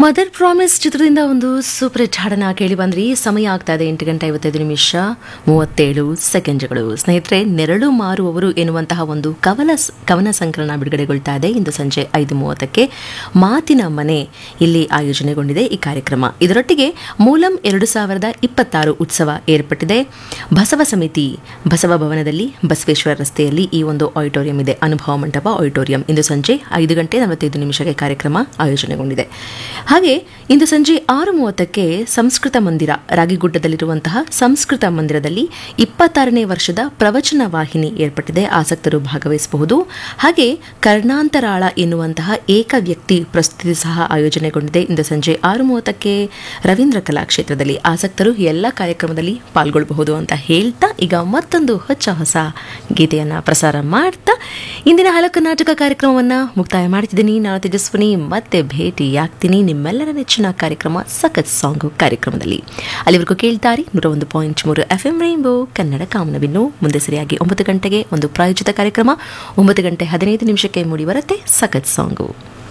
mother promise ಚಿತ್ರದಿಂದ ಒಂದು super hit ಹಾಡನ್ನ ಕೇಳಿ ಬಂದ್ರಿ ಸಮಯ ಆಗ್ತಾ ಇದೆ ಎಂಟು ಗಂಟೆ ಐವತ್ತೈದು ನಿಮಿಷ ಮೂವತ್ತೇಳು ಸೆಕೆಂಡ್ಗಳು ಸ್ನೇಹಿತರೆ ನೆರಳು ಮಾರುವವರು ಎನ್ನುವಂತಹ ಒಂದು ಕವನ ಕವನ ಸಂಕಲನ ಬಿಡುಗಡೆಗೊಳ್ತಾ ಇದೆ ಇಂದು ಸಂಜೆ ಐದು ಮೂವತ್ತಕ್ಕೆ ಮಾತಿನ ಮನೆ ಇಲ್ಲಿ ಆಯೋಜನೆಗೊಂಡಿದೆ ಈ ಕಾರ್ಯಕ್ರಮ ಇದರೊಟ್ಟಿಗೆ ಮೂಲಂ ಎರಡು ಸಾವಿರದ ಇಪ್ಪತ್ತಾರು ಉತ್ಸವ ಏರ್ಪಟ್ಟಿದೆ ಬಸವ ಸಮಿತಿ ಬಸವ ಭವನದಲ್ಲಿ ಬಸವೇಶ್ವರ ರಸ್ತೆಯಲ್ಲಿ ಈ ಒಂದು ಆಡಿಟೋರಿಯಂ ಇದೆ ಅನುಭವ ಮಂಟಪ ಆಡಿಟೋರಿಯಂ ಇಂದು ಸಂಜೆ ಐದು ಗಂಟೆ ನಲವತ್ತೈದು ನಿಮಿಷಕ್ಕೆ ಕಾರ್ಯಕ್ರಮ ಆಯೋಜನೆಗೊಂಡಿದೆ ಹಾಗೆ ಇಂದು ಸಂಜೆ ಆರು ಮೂವತ್ತಕ್ಕೆ ಸಂಸ್ಕೃತ ಮಂದಿರ ರಾಗಿಗುಡ್ಡದಲ್ಲಿರುವಂತಹ ಸಂಸ್ಕೃತ ಮಂದಿರದಲ್ಲಿ ಇಪ್ಪತ್ತಾರನೇ ವರ್ಷದ ಪ್ರವಚನ ವಾಹಿನಿ ಏರ್ಪಟ್ಟಿದೆ ಆಸಕ್ತರು ಭಾಗವಹಿಸಬಹುದು ಹಾಗೆ ಕರ್ಣಾಂತರಾಳ ಎನ್ನುವಂತಹ ಏಕ ವ್ಯಕ್ತಿ ಪ್ರಸ್ತುತಿ ಸಹ ಆಯೋಜನೆಗೊಂಡಿದೆ ಇಂದು ಸಂಜೆ ಆರು ಮೂವತ್ತಕ್ಕೆ ರವೀಂದ್ರ ಕಲಾಕ್ಷೇತ್ರದಲ್ಲಿ ಆಸಕ್ತರು ಎಲ್ಲ ಕಾರ್ಯಕ್ರಮದಲ್ಲಿ ಪಾಲ್ಗೊಳ್ಳಬಹುದು ಅಂತ ಹೇಳ್ತಾ ಈಗ ಮತ್ತೊಂದು ಹೊಚ್ಚ ಹೊಸ ಗೀತೆಯನ್ನ ಪ್ರಸಾರ ಮಾಡ್ತಾ ಇಂದಿನ ಹಲ ಕರ್ನಾಟಕ ಕಾರ್ಯಕ್ರಮವನ್ನ ಮುಕ್ತಾಯ ಮಾಡ್ತಿದ್ದೀನಿ ನಾನು ತೇಜಸ್ವಿನಿ ಮತ್ತೆ ಭೇಟಿಯಾಗ್ತೀನಿ ನಿಮ್ಮೆಲ್ಲರ ನೆಚ್ಚಿನ ಕಾರ್ಯಕ್ರಮ ಸಖತ್ ಸಾಂಗು ಕಾರ್ಯಕ್ರಮದಲ್ಲಿ ಅಲ್ಲಿವರೆಗೂ ಕೇಳ್ತಾರೆ ನೂರ ಒಂದು ಪಾಯಿಂಟ್ ಮೂರು ಎಫ್ ಎಂ ರೈನ್ಬೋ ಕನ್ನಡ ಕಾಮನಬಿನ್ನು ಮುಂದೆ ಸರಿಯಾಗಿ ಒಂಬತ್ತು ಗಂಟೆಗೆ ಒಂದು ಪ್ರಾಯೋಜಿತ ಕಾರ್ಯಕ್ರಮ ಒಂಬತ್ತು ಗಂಟೆ ಹದಿನೈದು ನಿಮಿಷಕ್ಕೆ ಮೂಡಿ ಬರುತ್ತೆ ಸಖತ್ ಸಾಂಗು